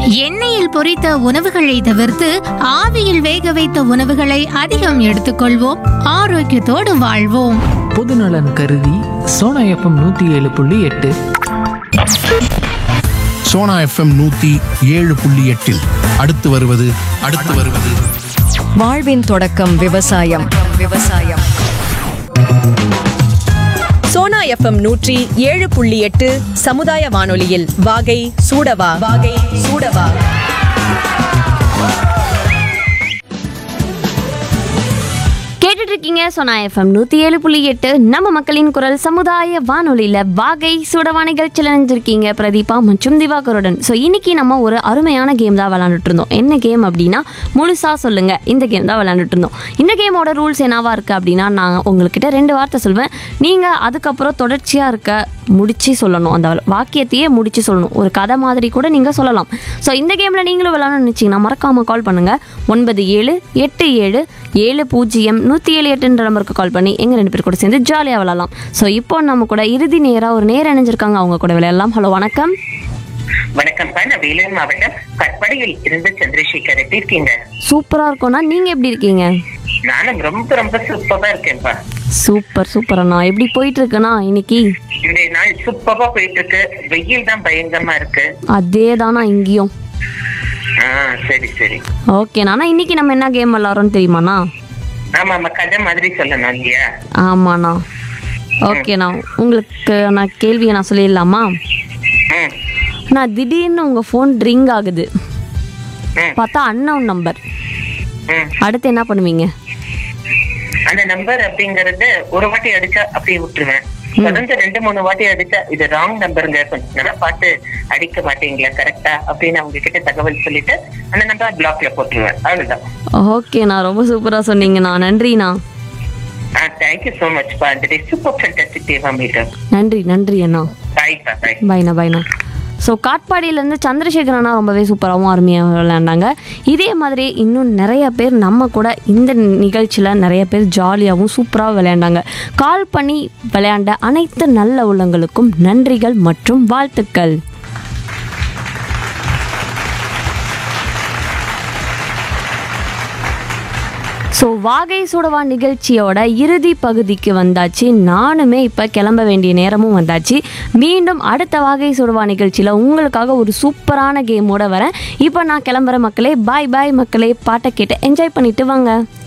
எண்ணெயில் பொரித்த உணவுகளை தவிர்த்து ஆவியில் வேக வைத்த உணவுகளை அதிகம் எடுத்துக்கொள்வோம் ஆரோக்கியத்தோடு வாழ்வோம் பொதுநலன் கருதி சோனா எஃப்எம் நூற்றி ஏழு புள்ளி எட்டு சோனா எஃப்எம் நூத்தி ஏழு புள்ளி எட்டில் அடுத்து வருவது அடுத்து வருவது வாழ்வின் தொடக்கம் விவசாயம் விவசாயம் சோனா எஃப்எம் நூற்றி ஏழு புள்ளி எட்டு சமுதாய வானொலியில் வாகை சூடவா வாகை சூடவா கேட்டுட்டு இருக்கீங்க சொனா எஃப்எம் நூற்றி ஏழு புள்ளி எட்டு நம்ம மக்களின் குரல் சமுதாய வானொலியில் வாகை சுடவா நிகழ்ச்சியில் நினைஞ்சிருக்கீங்க பிரதீபா மற்றும் திவாகருடன் ஸோ இன்னைக்கு நம்ம ஒரு அருமையான கேம் தான் விளாண்டுட்டு இருந்தோம் என்ன கேம் அப்படின்னா முழுசா சொல்லுங்க இந்த கேம் தான் விளாண்டுட்டு இருந்தோம் இந்த கேமோட ரூல்ஸ் என்னவா இருக்கு அப்படின்னா நான் உங்ககிட்ட ரெண்டு வார்த்தை சொல்வேன் நீங்கள் அதுக்கப்புறம் தொடர்ச்சியாக இருக்க முடிச்சு சொல்லணும் அந்த வாக்கியத்தையே முடிச்சு சொல்லணும் ஒரு கதை மாதிரி கூட நீங்கள் சொல்லலாம் ஸோ இந்த கேமில் நீங்களும் விளாடணும்னு நினச்சிங்கன்னா மறக்காமல் கால் பண்ணுங்கள் ஒன்பது ஏழு எட்டு ஏழு ஏழு பூஜ்ஜியம் நூற்றி ஏழு எட்டுன்ற நம்பருக்கு கால் பண்ணி எங்கள் ரெண்டு பேர் கூட சேர்ந்து ஜாலியாக விளாடலாம் ஸோ இப்போ நம்ம கூட இறுதி நேராக ஒரு நேரம் இணைஞ்சிருக்காங்க அவங்க கூட விளையாடலாம் ஹலோ வணக்கம் வணக்கம்ப்பா நான் வேலூர் மாவட்டம் கட்படியில் இருந்து சந்திரசேகர் எப்படி இருக்கீங்க சூப்பராக இருக்கோண்ணா நீங்கள் எப்படி இருக்கீங்க நானும் ரொம்ப ரொம்ப சூப்பரா இருக்கேன்ப்பா சூப்பர் சூப்பர் அண்ணா எப்படி போயிட்டு இருக்குண்ணா இன்னைக்கு இந்த நாள் சூப்பரா போயிட்டு இருக்கு வெயில் தான் பயங்கரமா இருக்கு அதே தானா இங்கேயும் ஆ சரி சரி ஓகேண்ணா ஆனால் இன்னைக்கு நம்ம என்ன கேம் விளாட்றோம்னு தெரியுமாண்ணா ஆமா ஆமா கதை மாதிரி சொல்லணும் இல்லையா ஆமாண்ணா ஓகேண்ணா உங்களுக்கு நான் கேள்வியை நான் சொல்லிடலாமா ம் நான் திடீர்னு உங்கள் ஃபோன் ரிங் ஆகுது ம் பார்த்தா அன்னவுன் நம்பர் ம் அடுத்து என்ன பண்ணுவீங்க அந்த நம்பர் அப்படிங்கறது ஒரு வாட்டி அடிச்சா அப்படியே விட்டுருவேன் தொடர்ந்து ரெண்டு மூணு வாட்டி அடிச்சா இது ராங் நம்பருங்க கொஞ்சம் நல்லா பார்த்து அடிக்க மாட்டீங்களா கரெக்டா அப்படின்னு அவங்க கிட்ட தகவல் சொல்லிட்டு அந்த நம்பர் பிளாக்ல போட்டுருவேன் அவ்வளவுதான் ஓகேண்ணா ரொம்ப சூப்பராக சொன்னீங்கண்ணா நன்றிண்ணா ஆ தேங்க்யூ ஸோ மச் பா அந்த day super fantastic Deva meter நன்றி நன்றி அண்ணா பாய்ப்பா பாய் பாய்ண்ணா பாய்ண்ணா ஸோ காட்பாடியிலேருந்து சந்திரசேகர் அண்ணா ரொம்பவே சூப்பராகவும் அருமையாக விளையாண்டாங்க இதே மாதிரி இன்னும் நிறைய பேர் நம்ம கூட இந்த நிகழ்ச்சியில் நிறைய பேர் ஜாலியாகவும் சூப்பராக விளையாண்டாங்க கால் பண்ணி விளையாண்ட அனைத்து நல்ல உள்ளங்களுக்கும் நன்றிகள் மற்றும் வாழ்த்துக்கள் ஸோ வாகை சுடவா நிகழ்ச்சியோட இறுதி பகுதிக்கு வந்தாச்சு நானுமே இப்போ கிளம்ப வேண்டிய நேரமும் வந்தாச்சு மீண்டும் அடுத்த வாகை சுடவா நிகழ்ச்சியில் உங்களுக்காக ஒரு சூப்பரான கேமோட வரேன் இப்போ நான் கிளம்புற மக்களே பாய் பாய் மக்களே பாட்டை கேட்டு என்ஜாய் பண்ணிட்டு வாங்க